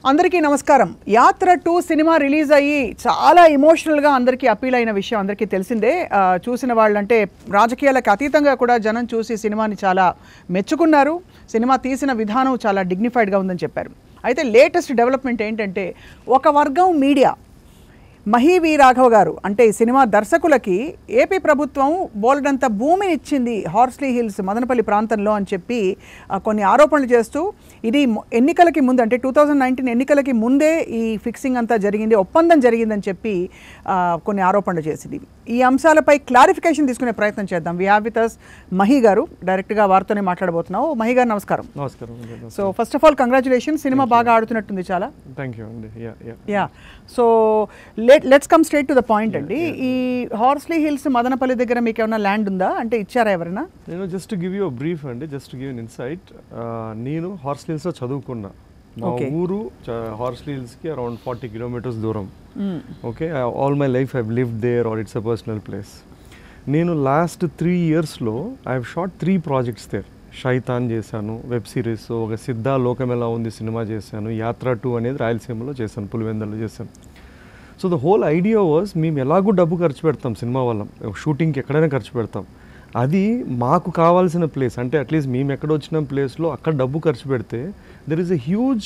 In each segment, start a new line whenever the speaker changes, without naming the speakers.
అందరికీ నమస్కారం యాత్ర టూ సినిమా రిలీజ్ అయ్యి చాలా ఎమోషనల్గా అందరికీ అప్పీల్ అయిన విషయం అందరికీ తెలిసిందే ఆ, చూసిన వాళ్ళంటే రాజకీయాలకు అతీతంగా కూడా జనం చూసి సినిమాని చాలా మెచ్చుకున్నారు సినిమా తీసిన విధానం చాలా డిగ్నిఫైడ్గా ఉందని చెప్పారు అయితే లేటెస్ట్ డెవలప్మెంట్ ఏంటంటే ఒక వర్గం మీడియా మహీ వి రాఘవ్ గారు అంటే ఈ సినిమా దర్శకులకి ఏపీ ప్రభుత్వం బోలెడంత భూమిని ఇచ్చింది హార్స్లీ హిల్స్ మదనపల్లి ప్రాంతంలో అని చెప్పి ఆ, కొన్ని ఆరోపణలు చేస్తూ ఇది మొ- ఎన్నికలకి ముందు అంటే టూ థౌజండ్ నైన్టీన్ ఎన్నికలకి ముందే ఈ ఫిక్సింగ్ అంతా జరిగింది ఒప్పందం జరిగిందని చెప్పి ఆ, కొన్ని ఆరోపణలు చేసింది ఈ అంశాలపై క్లారిఫికేషన్ తీసుకునే ప్రయత్నం చేద్దాం we have with us Mahi garu డైరెక్ట్గా వారితోనే మాట్లాడబోతున్నావు మహి గారు నమస్కారం
నమస్కారం అండి
so first of all congratulation cinema బాగా ఆడుతున్నట్టుంది చాలా
థ్యాంక్ యూ అండి yeah yeah
yeah so let let's come straight to the point అండి ఈ హార్స్లీ హిల్స్ మదనపల్లి దగ్గర మీకు ఏమైనా ల్యాండ్ ఉందా అంటే ఇచ్చారా ఎవరైనా
నేను జస్ట్ గివ్ యూ బ్రీఫ్ అండి జస్ట్ గివ్ ఇన్ ఇన్సైట్ నేను హార్స్లీ హిల్స్లో చదువుకున్నా మా
Okay.
ఊరు హార్స్లీ హిల్స్కి అరౌండ్ ఫార్టీ కిలోమీటర్స్ దూరం okay all my life I live there or it's a personal place నేను లాస్ట్ త్రీ ఇయర్స్లో I have shot three projects there Shaitan చేశాను వెబ్ సిరీస్ ఒక సిద్ధా లోకం ఎలా ఉంది సినిమా చేశాను యాత్ర టూ అనేది రాయలసీమలో చేశాను పులివెందల్లో చేశాను so the whole idea was మేము ఎలాగో డబ్బు ఖర్చు పెడతాం సినిమా వాళ్ళం షూటింగ్కి ఎక్కడైనా ఖర్చు పెడతాం అది మాకు కావాల్సిన ప్లేస్ అంటే అట్లీస్ట్ మేము ఎక్కడ వచ్చిన ప్లేస్లో అక్కడ డబ్బు ఖర్చు పెడితే there is a huge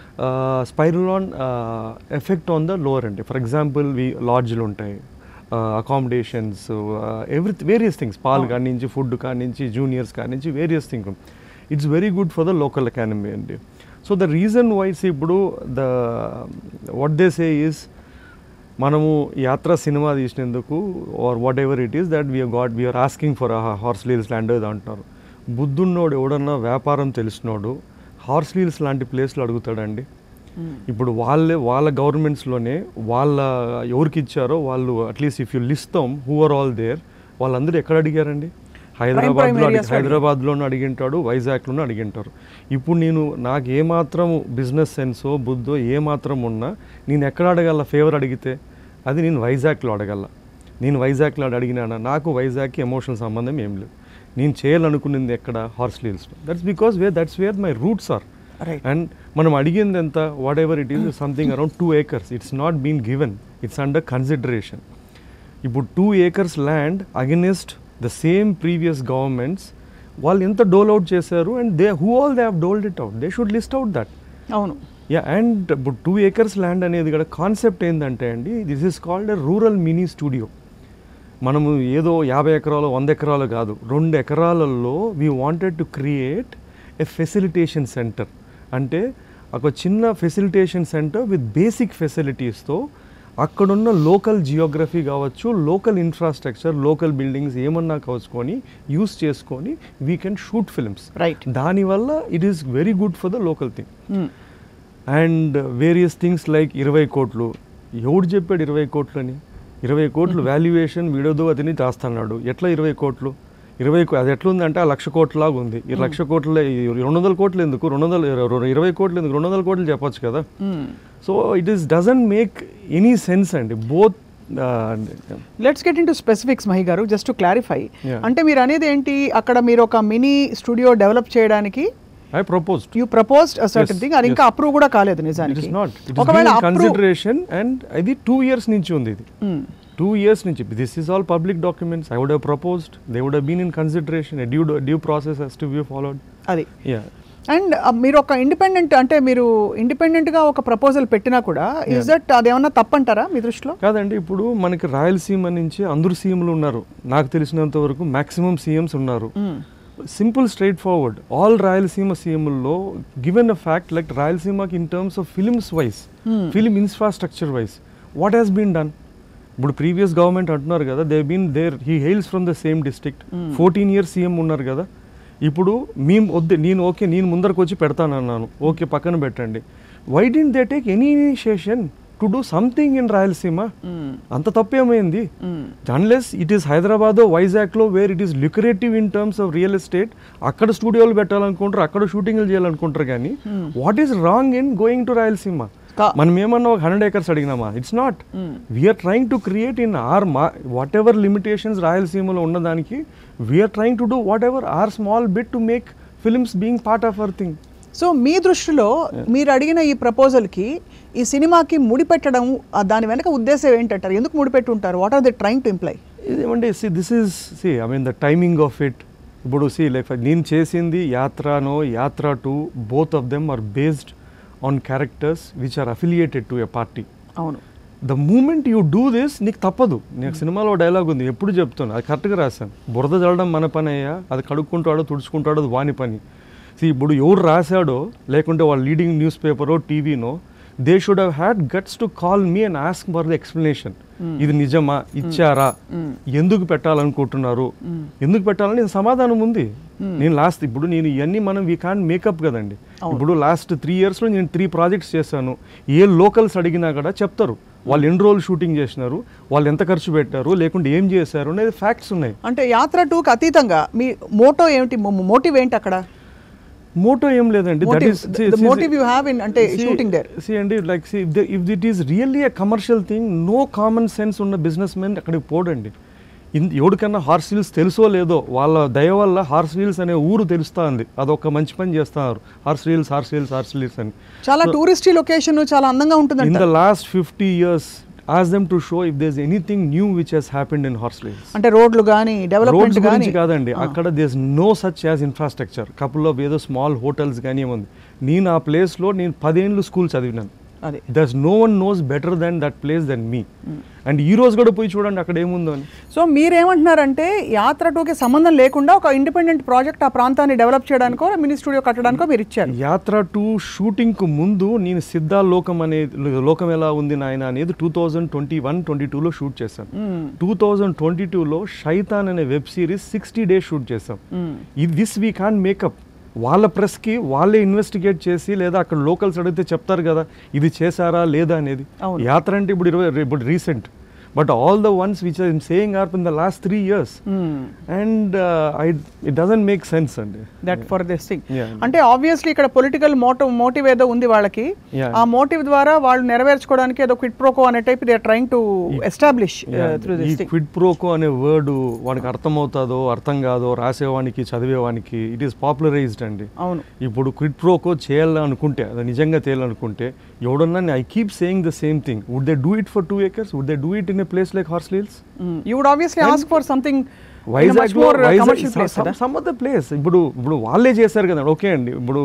spiral on effect on the lower అండి ఫర్ ఎగ్జాంపుల్ వి లాడ్జ్లు ఉంటాయి అకామిడేషన్స్ ఎవ్రీ వేరియస్ థింగ్స్ పాలు కాడి నుంచి ఫుడ్ కాడి నుంచి జూనియర్స్ కాడి నుంచి various thing it's very good for the local economy అండి సో ద రీజన్ వైస్ ఇప్పుడు the what they say is మనము యాత్ర సినిమా తీసినందుకు or whatever it is that we are god we are asking for Horsley Hills land అది అంటున్నారు బుద్ధున్నోడు ఎవడన్నా వ్యాపారం తెలిసినోడు horse లీల్స్ లాంటి ప్లేస్లు అడుగుతాడండి ఇప్పుడు వాళ్ళే వాళ్ళ గవర్నమెంట్స్లోనే వాళ్ళ ఎవరికి ఇచ్చారో వాళ్ళు అట్లీస్ట్ ఇఫ్ యూ లిస్తాం హూ ఆర్ ఆల్ దేర్ వాళ్ళందరూ ఎక్కడ అడిగారండి హైదరాబాద్లో
areas
అడిగి
లో
హైదరాబాద్లోనూ అడిగింటాడు వైజాగ్లోనూ అడిగింటారు ఇప్పుడు నేను నాకు ఏమాత్రం బిజినెస్ సెన్సో బుద్ధో ఏమాత్రం ఉన్నా నేను ఎక్కడ అడగల ఫేవర్ అడిగితే అది నేను వైజాగ్లో అడగల నేను వైజాగ్లో అడిగినానా నాకు వైజాగ్కి ఎమోషనల్ సంబంధం ఏం లేదు నేను చేయాలనుకున్నది ఎక్కడ హార్స్ లీల్స్లో that's because way that's where my roots are
right
and మనం అడిగింది ఎంత whatever it is something around two acres it's not been given it's under consideration ఇప్పుడు two acres land against the same previous governments వాళ్ళు ఎంత dole out చేశారు and they who all they have doled it out they should list out that
అవును
yeah and ఇప్పుడు two acres land అనేది కూడా concept ఏంటంటే అండి this is called a rural mini studio మనము ఏదో యాభై ఎకరాలు వంద ఎకరాలు కాదు రెండు ఎకరాలలో we wanted to create a facilitation centre అంటే ఒక చిన్న ఫెసిలిటేషన్ సెంటర్ విత్ బేసిక్ ఫెసిలిటీస్తో అక్కడున్న లోకల్ జియోగ్రఫీ కావచ్చు లోకల్ ఇన్ఫ్రాస్ట్రక్చర్ లోకల్ బిల్డింగ్స్ ఏమన్నా కావచ్చుకొని యూస్ చేసుకొని we can shoot films
right
దానివల్ల it is very good for the local thing and various things like ఇరవై కోట్లు ఎవడు చెప్పాడు ఇరవై కోట్లు అని ఇరవై కోట్లు వాల్యుయేషన్ వీడోదో అతని రాస్తున్నాడు ఎట్లా ఇరవై కోట్లు ఇరవై కో- అది ఎట్లా ఉందంటే ఆ లక్ష కోట్లలాగా ఉంది ఈ లక్ష కోట్ల ఈ రెండు వందల కోట్లు ఎందుకు రెండు వందల ఇర- ఇరవై కోట్లు ఎందుకు రెండు వందల కోట్లు చెప్పొచ్చు కదా so it is doesn't make any sense అండి both
let's get into specifics Mahi garu just to clarify
Yeah.
అంటే మీరు అనేది ఏంటి అక్కడ మీరు ఒక మినీ స్టూడియో డెవలప్ చేయడానికి
I propose
you proposed certain
Yes,
thing అది ఇంకా
yes.
అప్రూవ్ కూడా కాలేదు
ఇట్
నిజానికి
ఇస్ నాట్ ఇట్
ఒకవేళ
ఇస్
approve-
కన్సిడరేషన్ అండ్ ఇది టూ ఇయర్స్ నుంచి ఉంది ఇది
Hmm.
టూ ఇయర్స్ నుంచి this is all public documents I would have proposed they would have been in consideration due due process has to be followed
అది
yeah
and మీరు ఒక independent అంటే మీరు ఇండిపెండెంట్ గా ఒక ప్రపోజల్ పెట్టినా కూడా ఇస్ దట్ అదేమన్నా తప్పంటారా మీ దృష్టిలో
కాదండి ఇప్పుడు మనకి రాయలసీమ నుంచి అందరు సీఎంలు ఉన్నారు నాకు తెలిసినంత వరకు మాక్సిమం సీఎంస్ ఉన్నారు simple straightforward all Rayalaseema సీఎంల్లో గివెన్ అ ఫ్యాక్ట్ లైక్ రాయలసీమకి in terms of films wise film infrastructure wise what has been done ఇప్పుడు ప్రీవియస్ గవర్నమెంట్ అంటున్నారు కదా they been there he hails from the same district fourteen years CM ఉన్నారు కదా ఇప్పుడు మేము వద్దు నేను ఓకే నేను ముందరకు వచ్చి పెడతానన్నాను ఓకే పక్కన పెట్టండి why didn't they take any initiation to do something in Rayalaseema అంత తప్పేమైంది అన్లెస్ ఇట్ ఈస్ హైదరాబాద్ వైజాగ్లో where it is lucrative in terms of real estate అక్కడ స్టూడియోలు పెట్టాలనుకుంటారు అక్కడ షూటింగ్లు చేయాలనుకుంటారు కానీ what is wrong in going to Rayalaseema
కా-
మనం ఏమన్నా ఒక హండ్రెడ్ ఏకర్స్ అడిగినామా it's not we are trying to create in or మా వాట్ ఎవర్ లిమిటేషన్స్ రాయలసీమలో ఉన్నదానికి we are trying to do what whatever our small bit to make films being part of our thing
so మీ దృష్టిలో మీరు అడిగిన ఈ ప్రపోజల్కి ఈ సినిమాకి ముడిపెట్టడం ఆ దాని వెనక ఉద్దేశం ఏంటంటారు ఎందుకు ముడిపెట్టి ఉంటారు what are the trying to imply
ఏమంటే see this is see I mean the timing of it ఇప్పుడు సి లైక్ నేను చేసింది యాత్రనో Yatra two both of them are based on characters which are affiliated to a party
అవును
the moment you do this నీకు తప్పదు నీకు సినిమాలో dialogue ఉంది ఎప్పుడు చెప్తాను అది కరెక్ట్గా రాశాను బురద చల్లడం మన పని అయ్యా అది కడుక్కుంటాడో తుడుచుకుంటాడో అది వాని పని See, ఇప్పుడు ఎవరు రాశాడో లేకుంటే వాళ్ళ లీడింగ్ న్యూస్ పేపరో టీవీనో they should have had guts to call me and ask for the explanation ఇది నిజమా ఇచ్చారా ఎందుకు పెట్టాలనుకుంటున్నారు ఎందుకు పెట్టాలని సమాధానం ఉంది నేను లాస్ట్ ఇప్పుడు నేను ఇవన్నీ మనం వీ కాన్ మేకప్ కదండి ఇప్పుడు లాస్ట్ త్రీ ఇయర్స్లో నేను త్రీ ప్రాజెక్ట్స్ చేశాను ఏ లోకల్స్ అడిగినా కూడా చెప్తారు వాళ్ళు ఎన్ని రోజులు షూటింగ్ చేసినారు వాళ్ళు ఎంత ఖర్చు పెట్టారు లేకుంటే ఏం చేశారు అనేది ఫ్యాక్ట్స్ ఉన్నాయి
అంటే యాత్ర టూకి అతీతంగా మీ మోటో ఏమిటి మోటివ్ ఏంటి అక్కడ
మోటో ఏం లేదండి that
Motive-
is
the- the motive you have in- అంటే shooting there.
సి అండి like see if it is really a commercial thing no common sense ఉన్న బిజినెస్ మెన్ అక్కడికి పోడండి ఇన్ ఎవరికన్నా హార్స్ వీల్స్ తెలుసో లేదో వాళ్ళ దయ వల్ల హార్స్ వీల్స్ అనే ఊరు తెలుస్తా ఉంది అదొక మంచి పని చేస్తున్నారు హార్స్ వీల్స్ హార్స్ వీల్స్ హార్స్ వీల్స్ అని
చాలా టూరిస్టీ లొకేషన్ చాలా అందంగా
ఇన్
ఉంటుందంట
the last fifty years ask them to show if there's anything new which has happened in Horsley Hills
అంటే రోడ్లు కానీ డెవలప్మెంట్
రోడ్స్
కానీ
గురించి కాదండి అక్కడ there's no such as infrastructure couple of ఏదో స్మాల్ హోటల్స్ కానీ ఏముంది నేను ఆ ప్లేస్లో నేను పదేళ్ళు స్కూల్ చదివినాను
అది
thus no one knows better than that place than me and ఈ రోజు కూడా పోయి చూడండి అక్కడ ఏముందో అని
సో మీరేమంటున్నారంటే యాత్ర టూకి సంబంధం లేకుండా ఒక ఇండిపెండెంట్ ప్రాజెక్ట్ ఆ ప్రాంతాన్ని డెవలప్ చేయడానికో మినీ స్టూడియో కట్టడానికో మీరు ఇచ్చారు
యాత్ర టూ షూటింగ్కు ముందు నేను సిద్ధా లోకం అనే లోకం ఎలా ఉంది నాయన అనేది two thousand twenty one twenty టూలో షూట్ చేశాను టూ థౌజండ్ ట్వంటీ టూలో షైతాన్ అనే web series sixty days shoot చేశాం ఇది దిస్ వీ కాన్ మేకప్ వాళ్ళ ప్రెస్కి వాళ్ళే ఇన్వెస్టిగేట్ చేసి లేదా అక్కడ లోకల్స్ అడిగితే చెప్తారు కదా ఇది చేశారా లేదా అనేది
అవును.
యాత్ర అంటే ఇప్పుడు ఇరవై ఇప్పుడు recent but all the ones which I'm saying are in the last three years and I it doesn't make sense అండి
that for this thing
Yeah.
అంటే ఆబ్వియస్లీ ఇక్కడ పొలిటికల్ మోటివ్ మోటివ్ ఏదో ఉంది వాళ్ళకి
Yeah.
ఆ మోటివ్ ద్వారా వాళ్ళు నెరవేర్చుకోవడానికి ఏదో క్విట్ ప్రోకో అనే type they trying to establish through
ఈ
దిస్ థింగ్
క్విడ్ ప్రోకో అనే వర్డ్ వాడికి అర్థమవుతుందో అర్థం కాదో రాసేవానికి చదివేవానికి ఇట్ ఈస్ పాపులరైజ్డ్ అండి
అవును
ఇప్పుడు క్విడ్ ప్రోకో చేయాలనుకుంటే అది నిజంగా చేయాలనుకుంటే ఎవడన్నా I keep saying the same thing would they do it for two acres would they do it in a place like Horsley Hills
you would obviously ask for something
Vizag
commercial place కదా
some of the place ఇప్పుడు ఇప్పుడు వాళ్ళే చేశారు కదా okay అండి ఇప్పుడు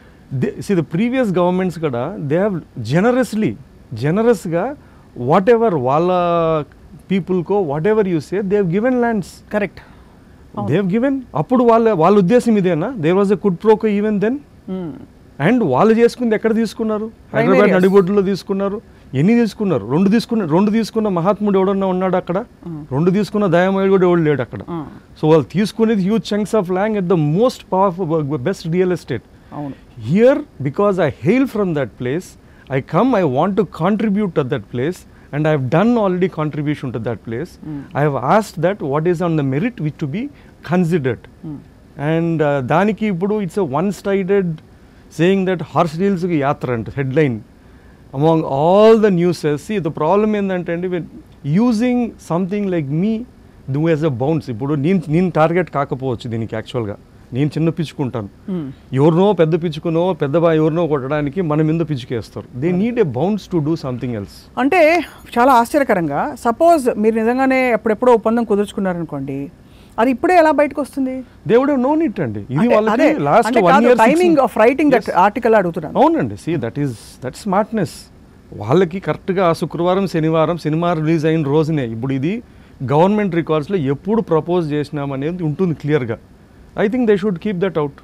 see the previous governments కూడా they have generously జనరస్గా వాట్ ఎవర్ వాళ్ళ పీపుల్కో whatever you say they have given lands
correct
they have given అప్పుడు వాళ్ళ వాళ్ళ ఉద్దేశం ఇదేనా there was a quid pro quo even then and వాళ్ళు చేసుకుంది ఎక్కడ తీసుకున్నారు హైదరాబాద్
areas.
నడిబొడ్డులో తీసుకున్నారు ఎన్ని తీసుకున్నారు రెండు తీసుకున్న రెండు తీసుకున్న మహాత్ముడు ఎవడన్నా ఉన్నాడు అక్కడ రెండు తీసుకున్న దయామయుడు కూడా ఎవడు లేడు అక్కడ సో వాళ్ళు తీసుకునేది huge chunks of land at the most powerful best real estate
అవును
here because I hail from that place I come I want to contribute to that place and I have done already contribution to that place I have asked that what is on the merit which to be considered and దానికి ఇప్పుడు it's a one sided saying that Horsley డీల్స్కి యాత్ర అంట headline among all the newses see the problem ఏంటంటే అండి using something like me do as a bounce ఇప్పుడు నేను నేను target కాకపోవచ్చు దీనికి యాక్చువల్గా నేను చిన్న పిచ్చుకుంటాను ఎవరినో పెద్ద పిచ్చుకునో పెద్ద బాయ్ ఎవరినో కొట్టడానికి మన మీద పిచ్చుకేస్తారు they need a bounce to do something else
అంటే చాలా ఆశ్చర్యకరంగా సపోజ్ మీరు నిజంగానే ఎప్పుడెప్పుడో ఒప్పందం కుదుర్చుకున్నారనుకోండి అది ఇప్పుడే ఎలా బయటకు వస్తుంది
దేవుడు నో నీట్ అండి ఇది
అంటే
వాళ్ళకి
అదే,
లాస్ట్
అంటే
వన్
కాదు,
year
timing of writing that article అడుగుతున్నాను
అవునండి see that is that smartness వాళ్ళకి కరెక్ట్గా శుక్రవారం శనివారం సినిమా రిలీజ్ అయిన రోజునే ఇప్పుడు ఇది గవర్నమెంట్ రికార్డ్స్లో ఎప్పుడు ప్రపోజ్ చేసినామనేది ఉంటుంది క్లియర్గా I think they should keep that out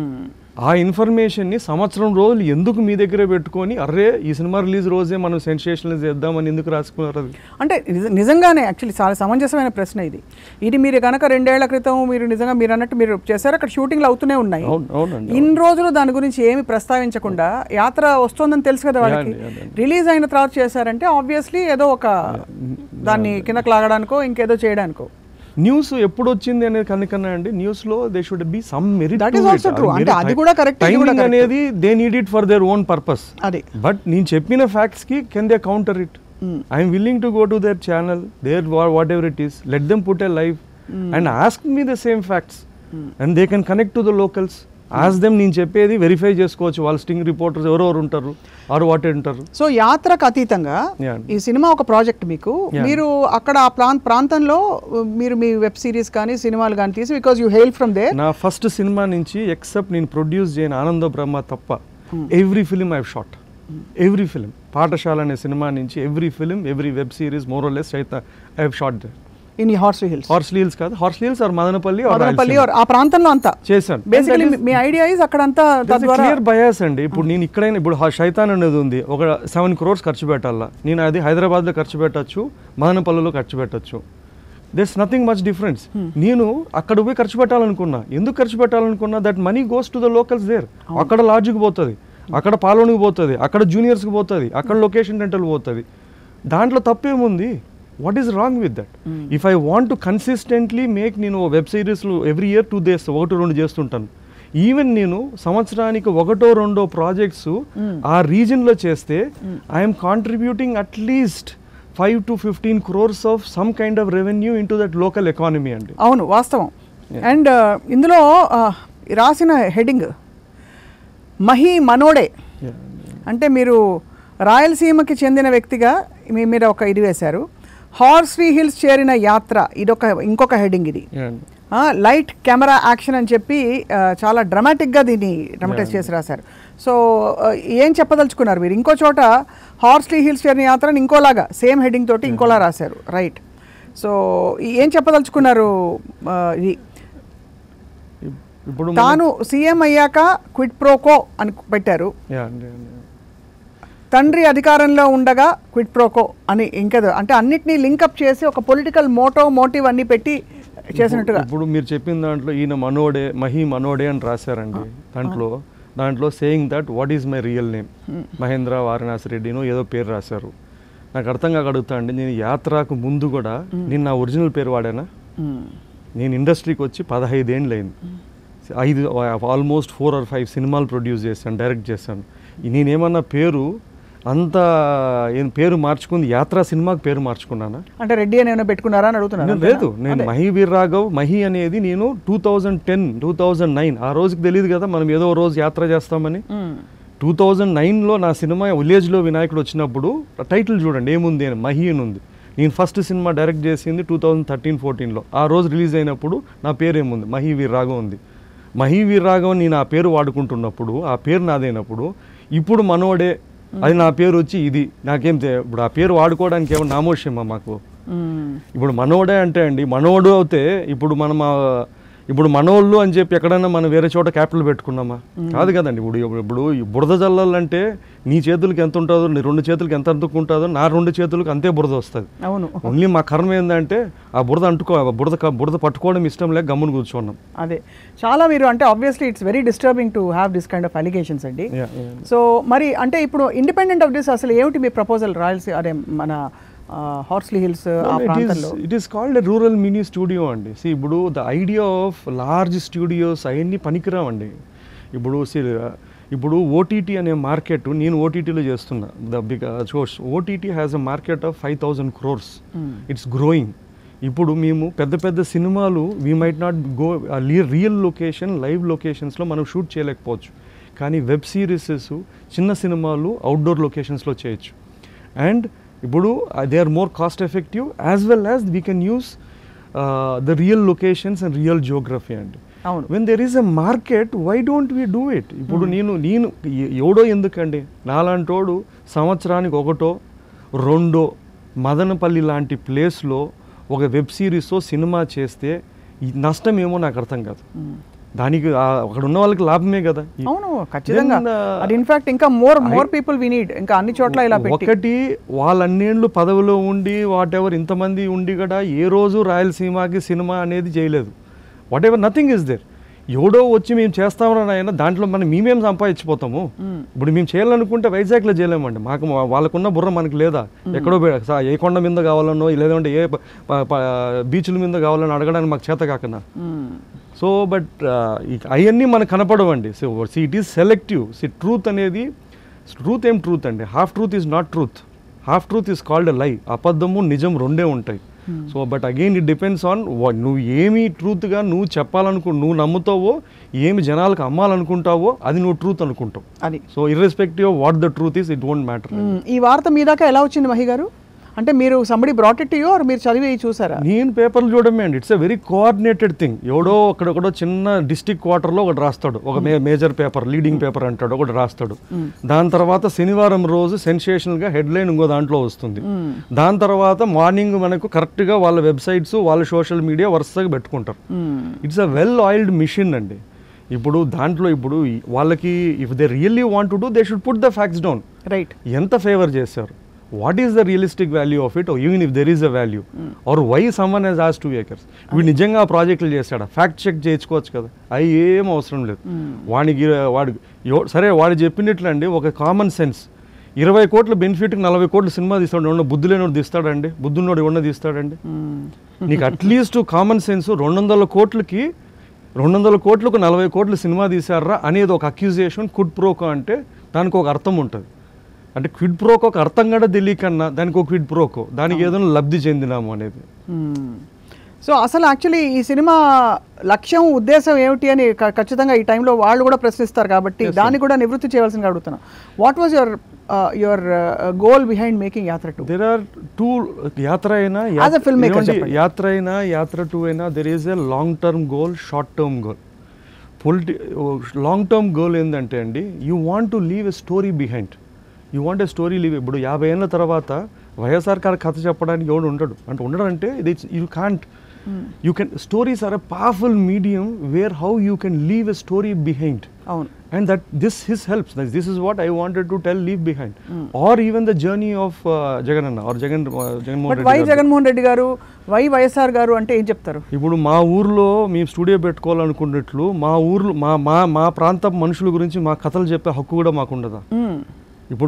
ఆ ఇన్ఫర్మేషన్ని సంవత్సరం రోజులు ఎందుకు మీ దగ్గరే పెట్టుకొని అర్రే ఈ సినిమా రిలీజ్ రోజే మనం సెన్సేషనల్ చేద్దామని ఎందుకు రాసుకున్నారు అది
అంటే నిజ- నిజంగానే యాక్చువల్లీ చాలా సమంజసమైన ప్రశ్న ఇది ఇది మీరు కనుక రెండేళ్ల క్రితం మీరు నిజంగా మీరు అన్నట్టు మీరు చేశారు అక్కడ షూటింగ్లు అవుతూనే ఉన్నాయి
అవును అవునండి
ఇన్ని రోజులు దాని గురించి ఏమి ప్రస్తావించకుండా యాత్ర వస్తుందని తెలుసు కదా వాళ్ళకి
Yeah, yeah,
రిలీజ్ అయిన తర్వాత చేశారంటే ఆబ్వియస్లీ ఏదో ఒక దాన్ని కిందకి లాగడానికో ఇంకేదో చేయడానికో
న్యూస్ ఎప్పుడు వచ్చింది అనేది కనుకన్నా అండి న్యూస్ లో they should be some merit
That is also true. అంటే అది కూడా correct, ఇది కూడా
టైమింగ్
correct.
అనేది they need it for their own purpose
అది
బట్ నేను చెప్పిన ఫ్యాక్ట్స్ కి can they counter it I'm willing to go to their channel there whatever it is let them put a live and ask me the same facts and they can connect to the locals as them నేను చెప్పేది verify చేసుకోవచ్చు వాళ్ళు sting reporters ఎవరెవరు ఉంటారు ఆరు what a ఉంటారు
so యాత్రకు అతీతంగా
Yeah.
ఈ సినిమా ఒక ప్రాజెక్ట్ మీకు
Yeah.
మీరు అక్కడ ఆ ప్రాంత ప్రాంతంలో మీరు మీ వెబ్ సిరీస్ కానీ సినిమాలు కానీ తీసి because you hail from there
నా ఫస్ట్ సినిమా నుంచి ఎక్సెప్ట్ నేను ప్రొడ్యూస్ చేయని ఆనంద బ్రహ్మ తప్ప every film I shot every film Paathshala అనే సినిమా నుంచి every film every web series more or less అయితే I have shot they
in Horsley Hills
Horsley Hills కాదు Horsley Hills or Madanapalle or
Madanapalle
Rayalaseema.
or ఆ ప్రాంతంలో అంతా
చేశాను
బేసికలీ మీ ఐడియా ఇస్ అక్కడంతా తద్వారా
క్లియర్ బయాస్ అండి ఇప్పుడు నేను ఇక్కడైనా ఇప్పుడు హ- శైతాన్ అనేది ఉంది ఒక సెవెన్ క్రోర్స్ ఖర్చు పెట్టాలా నేను అది హైదరాబాద్లో ఖర్చు పెట్టచ్చు మదనపల్లిలో ఖర్చు పెట్టచ్చు దెస్ నథింగ్ మచ్ డిఫరెన్స్ నేను అక్కడ పోయి ఖర్చు పెట్టాలనుకున్నా ఎందుకు ఖర్చు పెట్టాలనుకున్నా that money goes to the locals there అక్కడ లాడ్జ్కి పోతుంది అక్కడ పాలోనికి పోతుంది అక్కడ జూనియర్స్కి పోతుంది అక్కడ లొకేషన్ రెంటల్ పోతుంది దాంట్లో తప్పేముంది what is wrong with that if I want to consistently make నేను వెబ్ సిరీస్లు ఎవ్రీ ఇయర్ టూ డేస్ ఒకటి రెండు చేస్తుంటాను ఈవెన్ నేను సంవత్సరానికి ఒకటో రెండో ప్రాజెక్ట్స్ ఆ రీజన్లో చేస్తే I'm contributing at least five to fifteen crores of some kind of revenue into that local economy అండి
అవును వాస్తవం అండ్ ఇందులో uh, రాసిన హెడింగ్ మహి మనోడే అంటే మీరు రాయలసీమకి చెందిన వ్యక్తిగా మీ మీద ఒక ఇది వేశారు హార్స్లీ హిల్స్ చేరిన యాత్ర ఇదొక ఇంకొక హెడింగ్ ఇది లైట్ కెమెరా యాక్షన్ అని చెప్పి ఆ, చాలా డ్రమాటిక్గా దీన్ని డ్రమటైజ్ చేసి రాశారు సో ఆ, ఏం చెప్పదలుచుకున్నారు మీరు ఇంకో చోట హార్స్లీ హిల్స్ చేరిన యాత్రని ఇంకోలాగా సేమ్ హెడింగ్ తోటి ఇంకోలా రాశారు రైట్ సో ఏం చెప్పదలుచుకున్నారు ఆ, ఇది
ఇప్పుడు
తాను సీఎం అయ్యాక క్విట్ ప్రోకో అని పెట్టారు
Yeah, అండి, అండి.
తండ్రి అధికారంలో ఉండగా క్విట్ ప్రోకో అని ఇంకా అంటే అన్నిటినీ లింకప్ చేసి ఒక పొలిటికల్ మోటో మోటివ్ అన్ని పెట్టి చేసినట్టుగా
ఇప్పుడు మీరు చెప్పిన దాంట్లో ఈయన మనోడే మహి మనోడే అని రాశారండి దాంట్లో దాంట్లో saying that what is my real name Mahendra Varanasi రెడ్డినో ఏదో పేరు రాశారు నాకు అర్థం కాక అడుగుతా అండి నేను యాత్రకు ముందు కూడా నేను నా ఒరిజినల్ పేరు వాడానా
మ్మ్.
నేను ఇండస్ట్రీకి వచ్చి పదహైదేండ్లు అయింది ఐదు ఆల్మోస్ట్ ఫోర్ ఆర్ ఫైవ్ సినిమాలు ప్రొడ్యూస్ చేశాను డైరెక్ట్ చేశాను నేనేమన్నా పేరు అంత ఏం పేరు మార్చుకుంది యాత్రా సినిమాకి పేరు మార్చుకున్నానా
అంటే రెడ్డి అని ఏమైనా పెట్టుకున్నారా అని అడుగుతున్నాను
నేను లేదు నేను మహి వీర్ రాఘవ్ మహి అనేది నేను two thousand ten two thousand nine ఆ రోజుకి తెలియదు కదా మనం ఏదో ఓ రోజు యాత్ర చేస్తామని టూ థౌజండ్ నైన్లో నా సినిమా విలేజ్లో వినాయకుడు వచ్చినప్పుడు టైటిల్ చూడండి ఏముంది అని మహి అని ఉంది నేను ఫస్ట్ సినిమా డైరెక్ట్ చేసింది టూ థౌజండ్ థర్టీన్ ఫోర్టీన్లో ఆ రోజు రిలీజ్ అయినప్పుడు నా పేరు ఏముంది మహి వీర్ రాఘవ్ ఉంది మహి వీర్ రాఘవ్ నేను ఆ పేరు వాడుకుంటున్నప్పుడు ఆ పేరు నాదైనప్పుడు ఇప్పుడు మనోడే అది నా పేరు వచ్చి ఇది నాకేం తె- ఇప్పుడు ఆ పేరు వాడుకోవడానికి ఏమో నామోషమా మాకు ఇప్పుడు మనోడే అంటే అండి మనోడు అయితే ఇప్పుడు మనం ఆ, ఇప్పుడు మనోళ్ళు అని చెప్పి ఎక్కడైనా మనం వేరే చోట క్యాపిటల్ పెట్టుకున్నామా కాదు కదండి ఇప్పుడు ఇప్పుడు ఈ బురద జల్లాలంటే నీ చేతులకి ఎంత ఉంటుందో నీ రెండు చేతులకి ఎంత అంటుకుంటుందో నా రెండు చేతులకు అంతే బురద వస్తుంది
అవును
ఓన్లీ మా కర్మ ఏంటంటే ఆ బురద అంటుకో ఆ బురద క- బురద పట్టుకోవడం ఇష్టం లేక గమ్మున కూర్చున్నాం
అదే చాలా మీరు అంటే obviously it's very disturbing to have this kind of allegations అండి
Yeah, yeah.
సో మరి అంటే ఇప్పుడు ఇండిపెండెంట్ ఆఫ్ దిస్ అసలు ఏమిటి మీ ప్రపోజల్ రాయల్సీ అదే మన హార్స్లీ హిల్స్ ఆ ప్రాంతంలో
it is called a rural mini studio అండి సి ఇప్పుడు the idea of large studios అవన్నీ పనికిరావండి ఇప్పుడు see, ఇప్పుడు ఓటీటీ అనే మార్కెట్ నేను ఓటీటీలో చేస్తున్నా the big chores OTT has a market of five thousand crores it's growing ఇప్పుడు మేము పెద్ద పెద్ద సినిమాలు we might not go real location live లొకేషన్స్లో మనం షూట్ చేయలేకపోవచ్చు కానీ వెబ్ సిరీసెస్ చిన్న సినిమాలు అవుట్డోర్ లొకేషన్స్లో చేయొచ్చు అండ్ ఇప్పుడు they are more cost effective as well as we can use the real locations and real geography అండి
అవును
when there is a market why don't we do it ఇప్పుడు నేను నేను ఎ- ఎవడో ఎందుకండి నాలాంటోడు సంవత్సరానికి ఒకటో రెండో మదనపల్లి లాంటి ప్లేస్లో ఒక వెబ్ సిరీసో సినిమా చేస్తే ఈ నష్టం ఏమో నాకు అర్థం కాదు దానికి ఆ- అక్కడ ఉన్న వాళ్ళకి లాభమే కదా ఈ-
అవును ఖచ్చితంగా
Then, uh,
అది ఇన్ఫాక్ట్ ఇంకా more more people we need ఇంకా అన్ని చోట్ల ఇలా పెట్టి
ఒకటి వాళ్ళ అన్నేళ్ళు పదవిలో ఉండి వాట్ ఎవర్ ఇంతమంది ఉండి కూడా ఏ రోజు రాయలసీమకి సినిమా అనేది చేయలేదు whatever nothing is there ఎవడో వచ్చి మేము చేస్తామని ఆయన దాంట్లో మనం మేమేం సంపాదించిపోతాము ఇప్పుడు మేము చేయాలనుకుంటే వైజాగ్లో చేయలేమండి మాకు మా- వాళ్ళకున్న బుర్ర మనకి లేదా ఎక్కడో పె- సా- ఏ కొండ మీద కావాలనో లేదంటే ఏ ప- ప- ప- బీచ్ల మీద కావాలని అడగడానికి మాకు చేత కాకనా
మ్మ్.
సో బట్ అవన్నీ మనకు కనపడవండి so see it is selective see truth అనేది ట్రూత్ ఏం ట్రూత్ అండి half truth is not truth half truth is called a lie అబద్ధము నిజం రెండే ఉంటాయి so but again it depends on నువ్వు ఏమి ట్రూత్గా నువ్వు చెప్పాలనుకు నువ్వు నమ్ముతావో ఏమి జనాలకు అమ్మాలనుకుంటావో అది నువ్వు ట్రూత్ అనుకుంటావు
అది
so irrespective of what the truth is it won't matter
hmm. ఈ వార్త మీ దాకా ఎలా వచ్చింది మహి గారు అంటే మీరు సంబడి బ్రాట్ ఇట్ యూ మీరు చదివి చూసారా
నేను పేపర్లు చూడమే అండి it's a very coordinated thing ఎవడో అక్కడొకడో చిన్న డిస్టిక్ క్వార్టర్లో ఒకటి రాస్తాడు ఒక మే మేజర్ పేపర్ లీడింగ్ పేపర్ అంటాడు ఒకటి రాస్తాడు దాని తర్వాత శనివారం రోజు సెన్సేషనల్గా హెడ్లైన్ ఇంకో దాంట్లో వస్తుంది దాని తర్వాత మార్నింగ్ మనకు కరెక్ట్గా వాళ్ళ వెబ్సైట్స్ వాళ్ళ సోషల్ మీడియా వరుసగా పెట్టుకుంటారు
hmm.
It's a well oiled machine అండి ఇప్పుడు దాంట్లో ఇప్పుడు ఈ- వాళ్ళకి if they really want to do they should put the facts down
right
ఎంత ఫేవర్ చేశారు what is the realistic value of it even if there is a value or why someone has as two acres వీడు నిజంగా ఆ ప్రాజెక్టులు చేస్తాడా fact check చేయించుకోవచ్చు కదా అవి ఏం అవసరం లేదు వాడికి వాడు ఎవ- సరే వాడు చెప్పినట్లండి ఒక కామన్ సెన్స్ ఇరవై కోట్ల బెనిఫిట్కి నలభై కోట్ల సినిమా తీస్తాడు ఉన్న బుద్ధి లేనోడు తీస్తాడండి బుద్ధున్నోడు ఎవడన్నా తీస్తాడండి నీకు అట్లీస్ట్ కామన్ సెన్స్ రెండు వందల కోట్లకి రెండు వందల కోట్లకు నలభై కోట్ల సినిమా తీశారా అనేది ఒక అక్యూజేషన్ కుడ్ ప్రోకో అంటే దానికి ఒక అర్థం ఉంటుంది అంటే క్విడ్ ప్రోకో ఒక అర్థం కూడా తెలియకన్నా దానికి ఒక క్విడ్ ప్రోకో దానికి ఏదైనా లబ్ధి చెందినాము అనేది
సో అసలు యాక్చువల్లీ ఈ సినిమా లక్ష్యం ఉద్దేశం ఏమిటి అని క- ఖచ్చితంగా ఈ టైంలో వాళ్ళు కూడా ప్రశ్నిస్తారు కాబట్టి దాన్ని కూడా నివృత్తి చేయవలసిందిగా అడుగుతున్నా what was your your goal behind making Yatra two
there are two Yatra అయినా
As a filmmaker
ఏమండి,
చెప్పండి.
యాత్ర అయినా యాత్ర టూ అయినా there is a long term goal short term goal పొలిటి లాంగ్ టర్మ్ గోల్ ఏంటంటే అండి you want to leave a story behind you want a story leave ఇప్పుడు యాభై ఏళ్ళ తర్వాత వైఎస్ఆర్ గారి కథ చెప్పడానికి ఎవడు ఉండడు అంటే ఉండడు అంటే ఇది you can't you can stories are a powerful medium where how you can leave a story behind
అవును
and that this his helps That this is what i wanted to tell leave behind or even the journey of uh, jagananna or jagan uh, jagannath
but
Reddy
Y
garu.
Jaganmohan Reddy garu Y YSR గారు అంటే ఏం చెప్తారు
ఇప్పుడు మా ఊర్లో మేము studio పెట్టుకోవాలనుకున్నట్లు మా ఊర్లో మా మా మా ప్రాంత మనుషుల గురించి మా కథలు చెప్పే హక్కు కూడా మాకు ఉండదా
మ్మ్.
ఇప్పుడు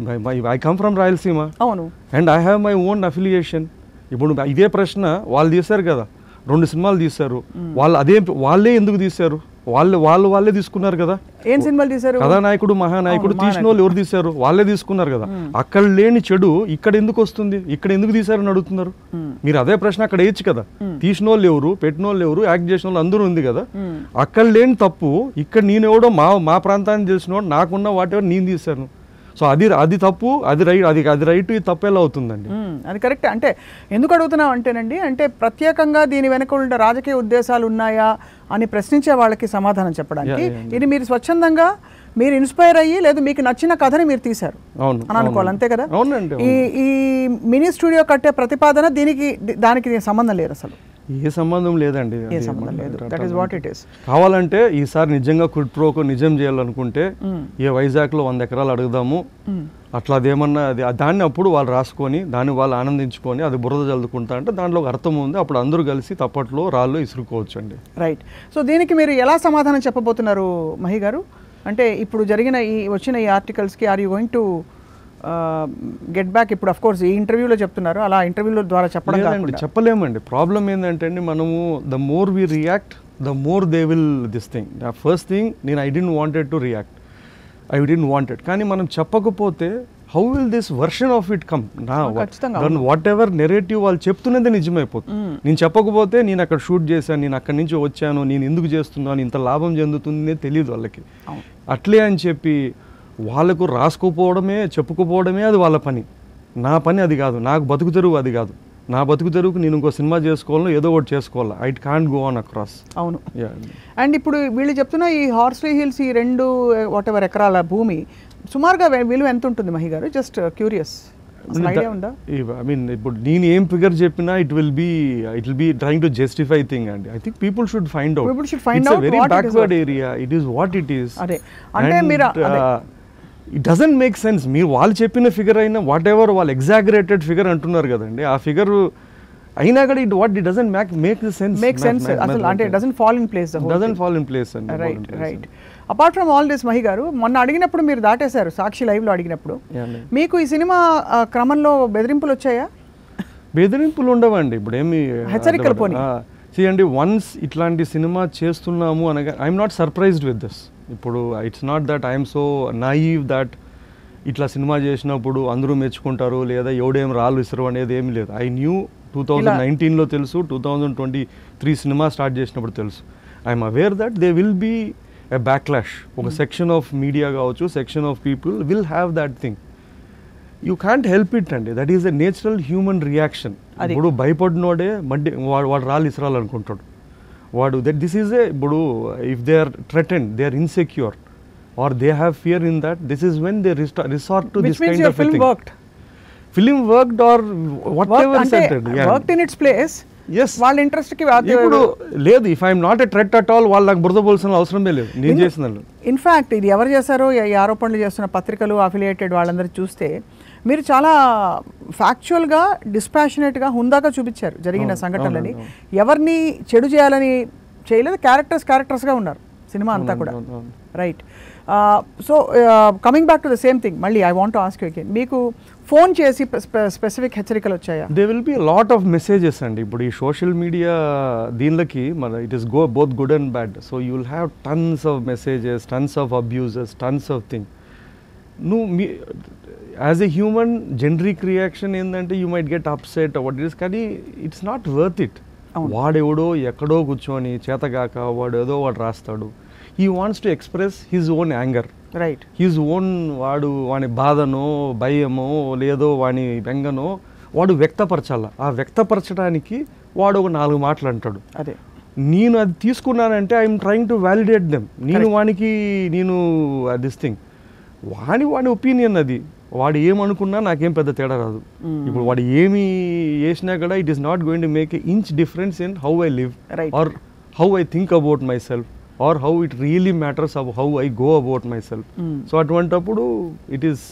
ఐ కమ్ ఫ్రమ్ రాయలసీమ
అవును
and I have my own affiliation ఇప్పుడు ఇదే ప్రశ్న వాళ్ళు తీశారు కదా రెండు సినిమాలు తీశారు వాళ్ళు అదే వాళ్ళే ఎందుకు తీశారు వాళ్ళు వాళ్ళు వాళ్ళే తీసుకున్నారు కదా
ఏం సినిమాలు తీశారు
కథానాయకుడు మహానాయకుడు
అవును,
తీసిన వాళ్ళు ఎవరు తీశారు వాళ్ళే తీసుకున్నారు కదా అక్కడ లేని చెడు ఇక్కడ ఎందుకు వస్తుంది ఇక్కడ ఎందుకు తీశారని అడుగుతున్నారు మీరు అదే ప్రశ్న అక్కడ వేయచ్చు కదా తీసిన వాళ్ళు ఎవరు పెట్టిన వాళ్ళు ఎవరు యాక్ట్ చేసిన వాళ్ళు అందరూ ఉంది కదా అక్కడ లేని తప్పు ఇక్కడ నేను ఎవడో మా మా ప్రాంతాన్ని తెలిసినోడు నాకున్న వాటెవర్ నేను తీశాను సో అది అది తప్పు అది రైట్ అది అది రైట్ ఇది తప్పు ఎలా అవుతుందండి
మ్మ్. అది కరెక్ట్ అంటే ఎందుకు అడుగుతున్నాం అంటేనండి అంటే ప్రత్యేకంగా దీని వెనక ఉన్న రాజకీయ ఉద్దేశాలు ఉన్నాయా అని ప్రశ్నించే వాళ్ళకి సమాధానం చెప్పడానికి
Yeah, yeah,
ఇది మీరు స్వచ్ఛందంగా మీరు ఇన్స్పైర్ అయ్యి లేదు మీకు నచ్చిన కథని మీరు తీశారు
అవును
అని అనుకోవాలి అంతే కదా
అవునండి
ఈ ఈ మినీ స్టూడియో కట్టే ప్రతిపాదన దీనికి ది- దానికి దీనికి సంబంధం లేదు అసలు
ఏ సంబంధం లేదండి
ఏ
అది
సంబంధం లేదు
ఏమంటారు?
That is what it is
కావాలంటే ఈసారి నిజంగా కుడ్ ప్రోకో నిజం చేయాలనుకుంటే ఏ వైజాగ్లో వంద ఎకరాలు అడుగుదాము అట్లా అదేమన్నా అది దాన్ని అప్పుడు వాళ్ళు రాసుకొని దాన్ని వాళ్ళు ఆనందించుకొని అది బురద చల్లుకుంటా అంటే దాంట్లో ఒక అర్థం ఉంది అప్పుడు అందరూ కలిసి తప్పట్లో రాళ్ళు ఇసురుకోవచ్చు అండి
రైట్ సో దీనికి మీరు ఎలా సమాధానం చెప్పబోతున్నారు మహి గారు అంటే ఇప్పుడు జరిగిన ఈ వచ్చిన ఈ ఆర్టికల్స్కి are you going to get back ఇప్పుడు అఫ్ కోర్స్ ఈ ఇంటర్వ్యూలో చెప్తున్నారు అలా ఇంటర్వ్యూల ద్వారా చెప్పడం
లేదండి
కాకుండా
చెప్పలేమండి ప్రాబ్లం ఏంటంటే అండి మనము the more we react the more they will this thing the first thing నేను I didn't wanted to react I didn't wanted కానీ మనం చెప్పకపోతే how will this version of it come నా
ఖచ్చితంగా,
దాని వాట్ ఎవర్ నెరేటివ్ వాళ్ళు చెప్తున్నది నిజమైపోతుంది నేను చెప్పకపోతే నేను అక్కడ షూట్ చేశాను నేను అక్కడి నుంచి వచ్చాను నేను ఎందుకు చేస్తున్నాను ఇంత లాభం చెందుతుంది తెలియదు వాళ్ళకి
అవును.
అట్లే అని చెప్పి వాళ్ళకు రాసుకోపోవడమే చెప్పుకోపోవడమే అది వాళ్ళ పని నా పని అది కాదు నాకు బతుకు తెరువు అది కాదు నా బతుకు తెరువుకు నేను ఇంకో సినిమా చేసుకోవాలో ఏదో ఒకటి చేసుకోవాలా I can't go on across
అవును అండ్ ఇప్పుడు వీళ్ళు చెప్తున్న ఈ హార్స్లీ హిల్స్ ఈ రెండు వాట్ ఎవర్ ఎకరాల భూమి సుమారుగా వే- విలువ ఎంత ఉంటుంది Mahi garu just curious idea ఉందా
ఐ మీన్ ఇప్పుడు నేను ఏం ఫిగర్ చెప్పినా it will be it will be trying to justify thing అండి I think people should find out
People should find
it's
out
very
what it is
backward area it is what it is
అదే. అంటే మీరు అదే.
It doesn't make sense మీరు వాళ్ళు చెప్పిన figure అయినా whatever వాళ్ళు ఎగ్జాగరేటెడ్ ఫిగర్ అంటున్నారు కదండి ఆ ఫిగర్ అయినా కూడా it what it doesn't make make sense
make sense అసలు అంటే doesn't fall in place
doesn't fall in place అండి
right right apart from all this Mahi garu మొన్న అడిగినప్పుడు మీరు దాటేశారు సాక్షి లైవ్లో అడిగినప్పుడు
Yeah, అండి.
మీకు ఈ సినిమా ఆ, క్రమంలో బెదిరింపులు వచ్చాయా
బెదిరింపులు ఉండవండి ఇప్పుడు ఏమి
హెచ్చరికలు పోనీ.
చేయండి వన్స్ ఇట్లాంటి సినిమా చేస్తున్నాము అనగా I'm not surprised with this ఇప్పుడు it's not that I'm so naive that ఇట్లా సినిమా చేసినప్పుడు అందరూ మెచ్చుకుంటారు లేదా ఎవడేం రాళ్ళు ఇసరు అనేది ఏమి లేదు ఐ న్యూ టూ థౌజండ్ నైన్టీన్లో తెలుసు టూ థౌజండ్ ట్వంటీ త్రీ సినిమా స్టార్ట్ చేసినప్పుడు తెలుసు I'm aware that they will be a backlash ఒక సెక్షన్ ఆఫ్ మీడియా కావచ్చు section of people will have that thing you can't help it అండి that is a natural human reaction
అది.
ఇప్పుడు భయపడినోడే మడ్డి వాడు వాడు రాళ్ళు ఇస్రాలు అనుకుంటాడు వాడు దట్ దిస్ ఈజ్ ఏ ఇప్పుడు if they are threatened they are insecure or they have fear in that this is when they resort to
which
this
means
kind
your
of
film worked
film worked or whatever
అంటే
సెంటెడ్
worked in its place
ఎస్
వాళ్ళ interest కి
ఇప్పుడు లేదు if I'm not a threat at all వాళ్ళకి బురద పోల్సిన అవసరమే లేదు నేను చేసిన వాళ్ళు.
ఇన్ఫ్యాక్ట్ ఇది ఎవరు చేశారో ఈ ఆరోపణలు చేస్తున్న పత్రికలు అఫిలియేటెడ్ వాళ్ళందరూ చూస్తే మీరు చాలా ఫ్యాక్చువల్గా డిస్పాషనేట్గా హుందాగా చూపించారు జరిగిన
అవును,
సంఘటనలని
అవును,
ఎవరిని చెడు చేయాలని చేయలేదు క్యారెక్టర్స్ క్యారెక్టర్స్గా ఉన్నారు సినిమా అంతా
అవును,
కూడా
అవును, అవును.
Right so coming back to the same thing మళ్ళీ I want ask you again మీకు ఫోన్ చేసి స్పెసిఫిక్ హెచ్చరికలు వచ్చాయా
they will be lot of messages అండి ఇప్పుడు ఈ సోషల్ మీడియా దీనిలకి మన it is go both good and bad so you will have tons of messages tons of abuses tons of thing నువ్వు మీ as a human generic reaction ఏంటంటే you might get upset what is కానీ it's not worth it
అవును.
వాడెవడో ఎక్కడో కూర్చొని చేతగాక వాడు ఏదో వాడు రాస్తాడు he wants to express his own anger
right
his own వాడు వాని బాధనో భయమో లేదో వాని బెంగనో వాడు వ్యక్తపరచాల ఆ వ్యక్తపరచడానికి వాడు ఒక నాలుగు మాటలు అంటాడు
అదే
నేను అది తీసుకున్నానంటే I'm trying to validate them నేను
Correct.
వానికి నేను దిస్ థింగ్ వాని వాడి ఒపీనియన్ అది వాడు ఏమనుకున్నా నాకేం పెద్ద తేడా రాదు
Mm.
ఇప్పుడు వాడు ఏమి చేసినా కూడా it is not going to make a inch difference in how I live
Right.
Or how I think about myself or how it really matters of how I go about myself
Mm.
So అటువంటప్పుడు it is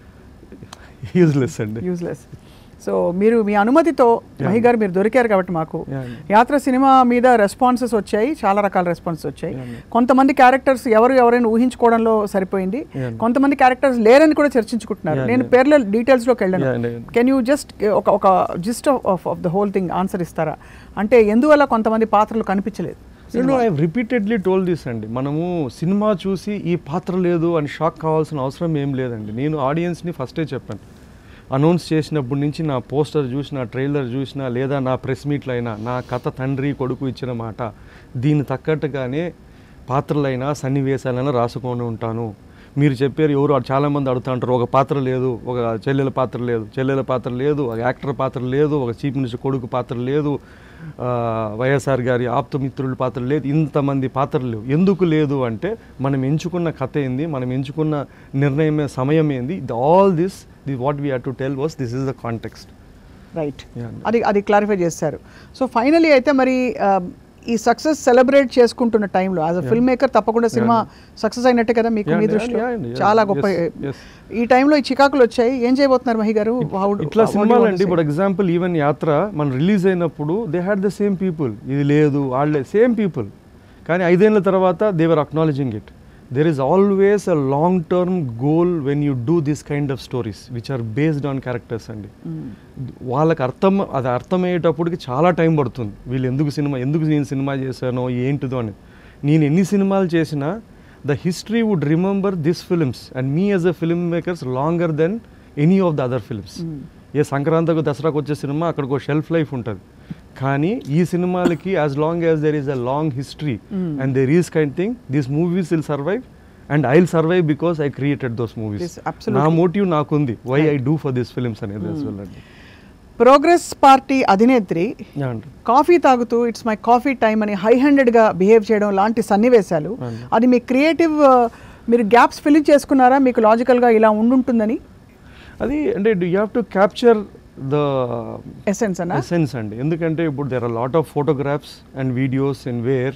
useless అండి
useless so మీరు మీ అనుమతితో మహి గారు మీరు దొరికారు కాబట్టి మాకు
Yeah.
యాత్ర సినిమా మీద రెస్పాన్సెస్ వచ్చాయి చాలా రకాల రెస్పాన్సెస్ వచ్చాయి
Yeah.
కొంతమంది క్యారెక్టర్స్ ఎవరు ఎవరైనా ఊహించుకోవడంలో సరిపోయింది
Yeah.
కొంతమంది క్యారెక్టర్స్ లేరని కూడా చర్చించుకుంటున్నారు
Yeah,
నేను
yeah.
పేర్ల డీటెయిల్స్లోకి వెళ్ళాను
Yeah, yeah.
Can you just ఒక ఒక gist of of the whole thing answer ఇస్తారా అంటే ఎందువల్ల కొంతమంది పాత్రలు కనిపించలేదు
నేను ఐ రిపీటెడ్లీ టోల్ దిస్ అండి మనము సినిమా చూసి ఈ పాత్ర లేదు అని షాక్ కావాల్సిన అవసరం ఏం లేదండి నేను ఆడియన్స్ని ఫస్టే చెప్పాను అనౌన్స్ చేసినప్పటి నుంచి నా పోస్టర్ చూసిన ట్రైలర్ చూసినా లేదా నా ప్రెస్ మీట్లో అయినా నా కథ తండ్రి కొడుకు ఇచ్చిన మాట దీన్ని తగ్గట్టుగానే పాత్రలైనా సన్నివేశాలైనా రాసుకొని ఉంటాను మీరు చెప్పారు ఎవరు చాలామంది అడుగుతా ఉంటారు ఒక పాత్ర లేదు ఒక చెల్లెల పాత్ర లేదు చెల్లెల పాత్ర లేదు ఒక యాక్టర్ పాత్ర లేదు ఒక చీఫ్ మినిస్టర్ కొడుకు పాత్ర లేదు ఆ, వైఎస్ఆర్ గారి ఆప్తమిత్రుల పాత్ర లేదు ఇంతమంది పాత్రలు లేవు ఎందుకు లేదు అంటే మనం ఎంచుకున్న కథ ఏంది మనం ఎంచుకున్న నిర్ణయం ఏ- సమయం ఏంది all this the what we have to tell was this is the context
right
Yeah.
అది అది క్లారిఫై చేస్తారు సో ఫైనలీ అయితే మరి ఆ, ఈ సక్సెస్ సెలబ్రేట్ చేసుకుంటున్న టైంలో as a
Yeah.
Film maker తప్పకుండా సినిమా సక్సెస్ అయినట్టే కదా మీకు
Yeah,
మీ
yeah,
దృష్టిలో
yeah, yeah,
చాలా
yes,
గొప్ప
yes.
ఈ టైంలో ఈ చికాకులు వచ్చాయి ఏం చేయబోతున్నారు మహి గారు How do-
ఇట్లా
what do you
సినిమాలు
want to
అండి
say?
ఇప్పుడు ఎగ్జాంపుల్ ఈవెన్ యాత్ర మన రిలీజ్ అయినప్పుడు they had the same people ఇది లేదు వాళ్ళే సేమ్ పీపుల్ కానీ ఐదేళ్ల తర్వాత they were acknowledging it there is always a long term goal when you do this kind of stories which are based on characters అండి
Mm.
వాళ్ళకి అర్థం అది అర్థమయ్యేటప్పటికి చాలా టైం పడుతుంది వీళ్ళు ఎందుకు సినిమా ఎందుకు నేను సినిమా చేశానో ఏంటిదో అని నేను ఎన్ని సినిమాలు చేసినా the history would remember this films and me as a film makers longer than any of the other films
Mm.
ఏ సంక్రాంతికి దసరాకు వచ్చే సినిమా అక్కడికి ఒక షెల్ఫ్ లైఫ్ ఉంటుంది కానీ ఈ సినిమాలకి as long as there is a long history
Mm.
And there is kind thing these movies will survive and I will survive because I created those movies
Yes, absolutely.
నా motive నాకుంది why I
Right.
Do for this films అనేది as well అండి
progress party అధినేత్రి
Yeah, అండి
coffee తాగుతూ it's my coffee time అని high హ్యాండెడ్గా behave చేయడం లాంటి సన్నివేశాలు
అవును.
అది మీ క్రియేటివ్ మీరు గ్యాప్స్ ఫిల్ చేసుకున్నారా మీకు లాజికల్గా ఇలా ఉండుంటుందని
అది అంటే you have to capture the
essence అన్నా
ఎసెన్స్ అండి ఎందుకంటే ఇప్పుడు there are lot of photographs and videos in where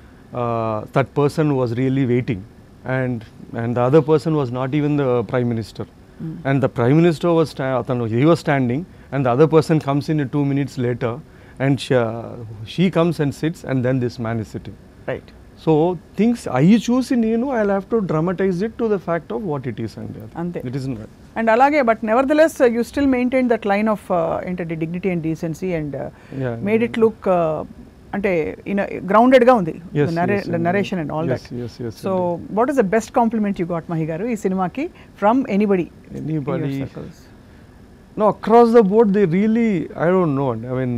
that person was really waiting and and the other person was not even the prime minister and the prime minister was అతను he was standing and the other person comes in two minutes later and she comes and sits and then this man is sitting
right
so things అవి చూసి నేను I have to dramatize it to the fact of what it is అండి
అంతే.
It is
and అలాగే but nevertheless you still maintain that line of ఏంటంటే dignity and decency and
Yeah.
Made it look అంటే in గ్రౌండెడ్గా ఉంది
Yes, yes, and-
narration and all
yes,
that
yes, yes,
so what is the best compliment you got Mahi గారు ఈ సినిమాకి from anybody
Anybody- no across the board they really I don't know అండి I mean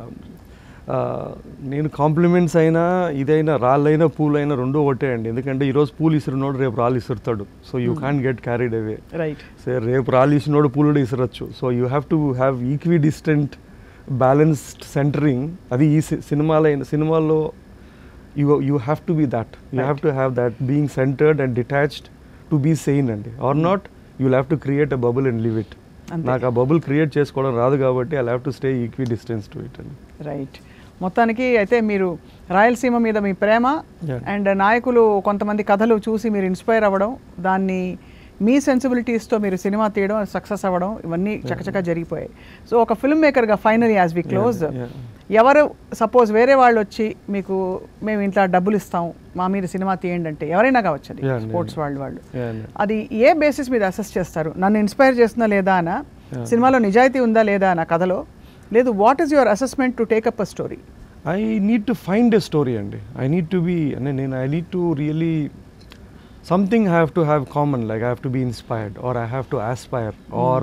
నేను compliments అయినా ఇదైనా రాళ్ళైనా పూలైనా రెండో ఒకటే అండి ఎందుకంటే ఈరోజు పూలు ఇసురునోడు రేపు రాళ్ళు ఇసురుతాడు so you can get carried away
right
say రేపు రాళ్ళు ఇసినోడు పూలు కూడా ఇసరచ్చు so you have to have equidistant balanced centering అది ఈ సి- సినిమాలో సినిమాల్లో you you have to be that you have to have that being centered and detached to be sane అండి or not you have to create a bubble and live it
అంతే.
నాకు ఆ bubble create చేసుకోవడం రాదు కాబట్టి I have to stay equidistance to it అండి
right మొత్తానికి అయితే మీరు రాయలసీమ మీద మీ ప్రేమ
Yeah.
అండ్ నాయకులు కొంతమంది కథలు చూసి మీరు ఇన్స్పైర్ అవ్వడం దాన్ని మీ సెన్సిబిలిటీస్తో మీరు సినిమా తీయడం సక్సెస్ అవ్వడం ఇవన్నీ చకచకా జరిగిపోయాయి సో ఒక ఫిల్మ్ మేకర్గా final as we close
Yeah, yeah.
ఎవరు సపోజ్ వేరే వాళ్ళు వచ్చి మీకు మేము ఇంట్లో డబ్బులు ఇస్తాం మా మీద సినిమా తీయండి అంటే ఎవరైనా కావచ్చు అది
Yeah, yeah,
స్పోర్ట్స్
yeah.
వాళ్ళు వాళ్ళు
Yeah, yeah.
అది ఏ బేసిస్ మీద అసెస్ చేస్తారు నన్ను ఇన్స్పైర్ చేస్తుందా లేదా అనా
Yeah.
సినిమాలో నిజాయితీ ఉందా లేదా అన్న కథలో లేదు what is your assessment to take up a story
I need to find a story అండి ఐ నీడ్ టు బీ అంటే నేను I need to really something have to have common like I have to be inspired or I have to aspire or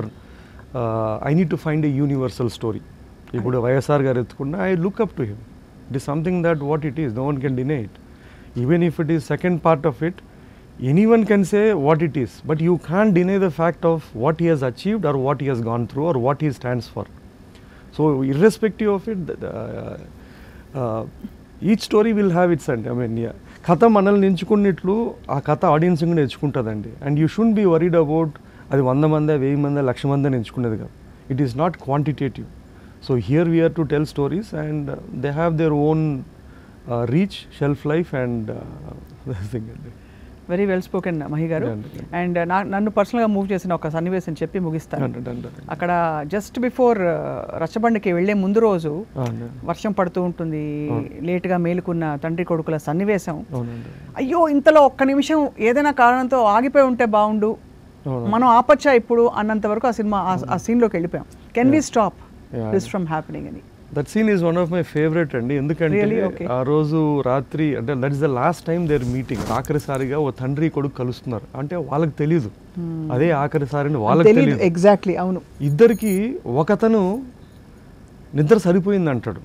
I need to find a universal story ఇప్పుడు వైఎస్ఆర్ గారు ఎత్తుకున్నా I look up to him it is something that what it is no one can deny it even if it is second part of it anyone can say what it is but you can't deny the fact of what he has achieved or what he has gone through or what he stands for so irrespective of it th- uh, uh, each story will have its end i mean yeah కథ మనల్ని ఎంచుకున్నట్లు ఆ కథ audience కూడా ఎంచుకుంటుందండి and you should be worried about అది వంద మంది వెయ్యి మంది లక్ష మంది అని ఎంచుకునేది కాదు it is not quantitative so here we are to tell stories and they have their own reach shelf life and thing అండి
very well spoken Mahi garu
Yeah, yeah.
And నా నన్ను పర్సనల్గా మూవ్ చేసిన ఒక సన్నివేశం చెప్పి ముగిస్తాను
Done, done, done.
అక్కడ జస్ట్ బిఫోర్ రచ్చబండకి వెళ్ళే ముందు రోజు
అవునండి.
వర్షం పడుతూ ఉంటుంది
అవును.
లేటుగా మేలుకున్న తండ్రి కొడుకుల సన్నివేశం
అవునండి
అయ్యో ఇంతలో ఒక్క నిమిషం ఏదైనా కారణంతో ఆగిపోయి ఉంటే బాగుండు
అవును.
మనం ఆపచ్చా ఇప్పుడు అన్నంత వరకు ఆ సినిమా ఆ- ఆ సీన్లోకి వెళ్ళిపోయాం can we
Yeah.
Stop
Yeah,
this
yeah.
From happening అని
that scene is one of my favourite అండి ఎందుకంటే
Really? Okay.
ఆ రోజు రాత్రి అంటే that is the last time their meeting ఆఖరిసారిగా ఓ తండ్రి కొడుకు కలుస్తున్నారు అంటే వాళ్ళకి తెలియదు అదే ఆఖరిసారి అని వాళ్ళకి
తెలియదు
తెలియదు
ఎగ్జాక్ట్లీ అవును
ఇద్దరికి ఒకతను నిద్ర సరిపోయింది అంటాడు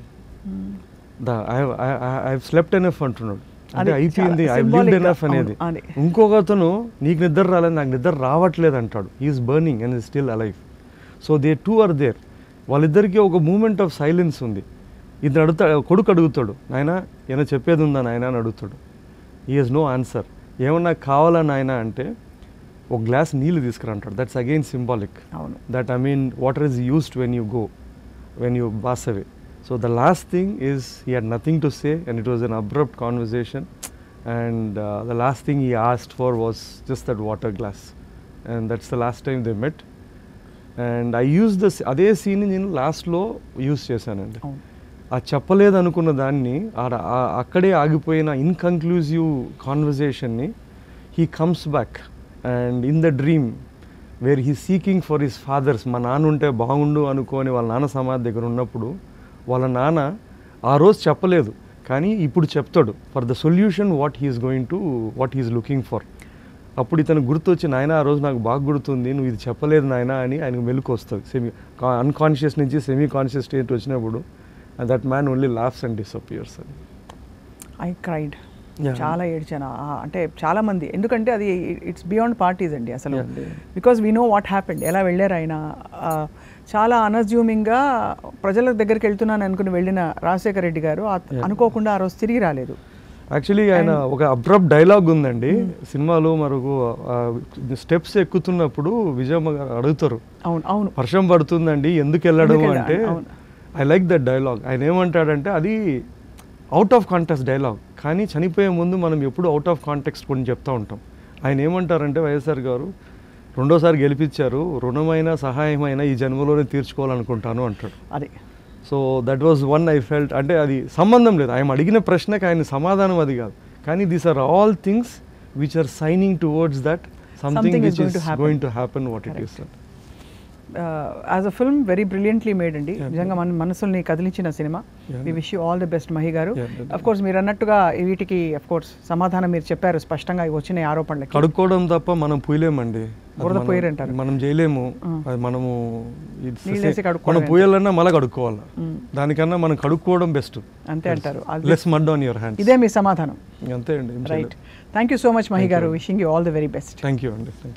ఐ స్లెప్ట్ ఎనఫ్ అంటున్నాడు అంటే
అది
అయిపోయింది
చాలా
ఐ లివ్డ్
symbolic గా,
ఎనఫ్ అనేది
అవును, అది.
ఇంకొకతను నీకు నిద్ర రాలేదు నాకు నిద్ర రావట్లేదు అంటాడు is burning and still alive so they two are there వాళ్ళిద్దరికి ఒక మూమెంట్ ఆఫ్ సైలెన్స్ ఉంది ఇద్దరు అడుగుతాడు కొడుకు అడుగుతాడు నాయన ఏమైనా చెప్పేది ఉందా నాయన అని అడుగుతాడు ఈ హెస్ నో ఆన్సర్ ఏమన్నా కావాలా నాయన అంటే ఒక గ్లాస్ నీళ్ళు తీసుకురా అంటాడు దట్స్ అగైన్ సింబాలిక్
అవును
that I mean water is used when you go, when you pass away. So the last thing is he had nothing to say and it was an abrupt conversation and uh, the last thing he asked for was just that water glass and that's the last time they met and I used this అదే scene నేను లాస్ట్లో use చేశానండి
అవును
ఆ చెప్పలేదు అనుకున్న దాన్ని ఆడ- ఆ- అక్కడే ఆగిపోయిన ఇన్కన్క్లూజివ్ కాన్వర్జేషన్ని he comes back and in the dream where he seeking for his father's మా నాన్న ఉంటే బాగుండు అనుకొని వాళ్ళ నాన్న సమాధి దగ్గర ఉన్నప్పుడు వాళ్ళ నాన్న ఆ రోజు చెప్పలేదు కానీ ఇప్పుడు చెప్తాడు for the solution what he's going to what he's looking for అప్పుడు ఇతను గుర్తొచ్చి నాయన ఆ రోజు నాకు బాగా గుర్తుంది నువ్వు ఇది చెప్పలేదు నాయన అని ఆయనకు మెలకు వస్తుంది సెమీ అన్కాన్షియస్ నుంచి సెమీ కాన్షియస్ స్టేట్ వచ్చినప్పుడు that man only laughs and disappears అని
ఐ క్రైడ్
Yeah.
చాలా ఏడ్చాను ఆ, అంటే చాలా మంది ఎందుకంటే అది ఇట్స్ బియాండ్ పార్టీస్ అండి అసలు
Yeah, yeah.
Because we know what happened ఎలా వెళ్ళారు ఆయన ఆ, చాలా అనజ్యూమింగ్గా ప్రజల దగ్గరికి వెళ్తున్నాను అనుకుని వెళ్ళిన రాజశేఖర రెడ్డి గారు ఆ-
Yeah.
అనుకోకుండా ఆ రోజు తిరిగి రాలేదు
యాక్చువల్లీ ఆయన ఒక అబ్రప్ డైలాగ్ ఉందండి సినిమాలో మరొక స్టెప్స్ ఎక్కుతున్నప్పుడు విజయమ్మ గారు అడుగుతారు
అవును అవును
వర్షం పడుతుందండి ఎందుకు వెళ్ళడం
ఎందుకు వెళ్ళాలి?
అంటే
అవును.
ఐ లైక్ దట్ డైలాగ్ ఆయన ఏమంటాడంటే అది అవుట్ ఆఫ్ కాంటెక్స్ట్ డైలాగ్ కానీ చనిపోయే ముందు మనం ఎప్పుడు అవుట్ ఆఫ్ కాంటెక్స్ట్ కొన్ని చెప్తా ఉంటాం ఆయన ఏమంటారంటే వైఎస్ఆర్ గారు రెండోసారి గెలిపించారు రుణమైన సహాయమైన ఈ జన్మలోనే తీర్చుకోవాలనుకుంటాను అంటాడు
అది
so that was one I felt అంటే అది సంబంధం లేదు ఆయన అడిగిన ప్రశ్నకి ఆయన సమాధానం అది కాదు కానీ these are all things which are signing towards that
Something
something
is
which
going
is
to happen.
Going to happen what it is
as a film very brilliantly made అండి నిజంగా మన మనసుల్ని కదిలించిన సినిమా
Yeah.
We wish you all the best Mahi garu
Yeah, yeah.
Of course మీరు అన్నట్టుగా వీటికి of course సమాధానం మీరు చెప్పారు స్పష్టంగా ఈ వచ్చిన ఆరోపణలకి
కడుక్కోవడం తప్ప మనం పూయలేమండి అది
బురద
మనం-
పూయరంటారు.
మనం చేయలేము అది మనము it's the
నీళ్ళేసి
same.
కడుక్కోవడం
మనం పూయాలన్నా మళ్ళీ కడుక్కోవాలి దానికన్నా మనం కడుక్కోవడం బెస్ట్
అంతే అంటారు
less mud on your hands
ఇదే మీ సమాధానం
అంతే అండి
right thank you so much Mahi garu wishing you all the very best
thank you అండి థ్యాంక్ యూ